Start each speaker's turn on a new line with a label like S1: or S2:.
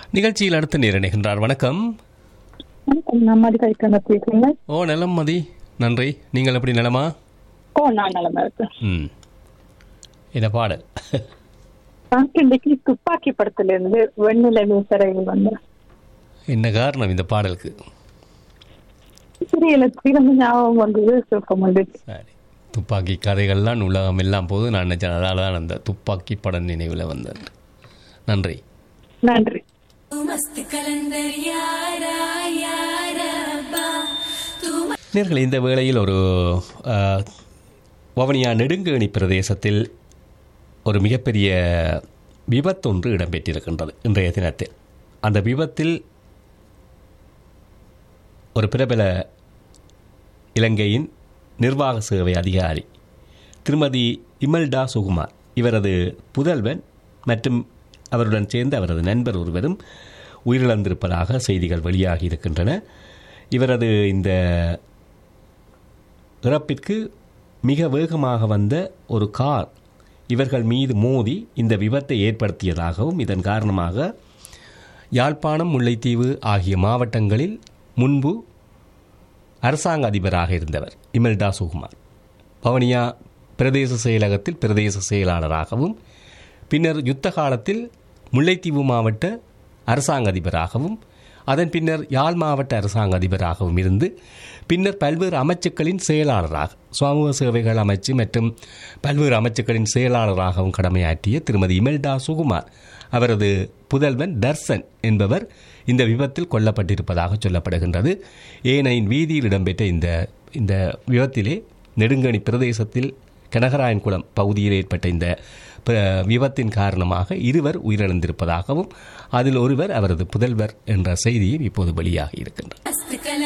S1: நிகழ்ச்சியில் அடுத்து நேரணிகின்றார் வணக்கம்
S2: வணக்கம் நான் மதி கழிக்கங்க பேசுறீங்க
S1: ஓ நலம் மதி நன்றி நீங்கள் எப்படி நலமா
S2: ஓ நான் நலமா இருக்கேன்
S1: ம் இந்த பாடல்
S2: நான் இன்னைக்கு துப்பாக்கி படத்துல இருந்து வெண்ணிலவே சிறையில் வந்தேன்
S1: என்ன காரணம் இந்த பாடலுக்கு
S2: சிறையில திரும்ப ஞாபகம் வந்தது சுகம் வந்துச்சு
S1: சரி துப்பாக்கி கதைகள்லாம் உலகம் எல்லாம் போது நான் நினைச்சேன் அதனால தான் அந்த துப்பாக்கி படம் நினைவில் வந்தது நன்றி
S2: நன்றி
S3: मस्त कलंदर यारा यारा बा तू
S1: நேர்கள் இந்த வேளையில் ஒரு அஹ், வவுனியா நெடுங்கேணி பிரதேசத்தில் ஒரு மிகப்பெரிய விபத்தொன்று இடம்பெற்றிருக்கின்றது இன்றைய தினத்தில் அந்த விபத்தில் ஒரு பிரபல இலங்கையின் நிர்வாக சேவை அதிகாரி திருமதி இமல்டா சுகுமார் இவரது புதல்வன் மற்றும் அவருடன் சேர்ந்து அவரது நண்பர் ஒருவரும் உயிரிழந்திருப்பதாக செய்திகள் வெளியாகி இருக்கின்றன இவரது இந்த இறப்பிற்கு மிக வேகமாக வந்த ஒரு கார் இவர்கள் மீது மோதி இந்த விபத்தை ஏற்படுத்தியதாகவும் இதன் காரணமாக யாழ்ப்பாணம் முல்லைத்தீவு ஆகிய மாவட்டங்களில் முன்பு அரசாங்க அதிபராக இருந்தவர் இமெல்டா சுகுமார் பவனியா பிரதேச செயலகத்தில் பிரதேச செயலாளராகவும் பின்னர் யுத்த காலத்தில் முல்லைத்தீவு மாவட்ட அரசாங்க அதிபராகவும் அதன் பின்னர் யாழ் மாவட்ட அரசாங்க அதிபராகவும் இருந்து பின்னர் பல்வேறு அமைச்சுக்களின் செயலாளராக சமூக சேவைகள் அமைச்சு மற்றும் பல்வேறு அமைச்சுக்களின் செயலாளராகவும் கடமையாற்றிய திருமதி இமெல்டா சுகுமார் அவரது புதல்வன் தர்சன் என்பவர் இந்த விபத்தில் கொல்லப்பட்டிருப்பதாக சொல்லப்படுகின்றது ஏனையின் வீதியில் இடம்பெற்ற இந்த இந்த விபத்திலே நெடுங்கணி பிரதேசத்தில் கனகராயன்குளம் பகுதியில் ஏற்பட்ட இந்த ப- விபத்தின் காரணமாக இருவர் உயிரிழந்திருப்பதாகவும் அதில் ஒருவர் அவரது புதல்வர் என்ற செய்தியும் இப்போது வெளியாகி இருக்கின்றது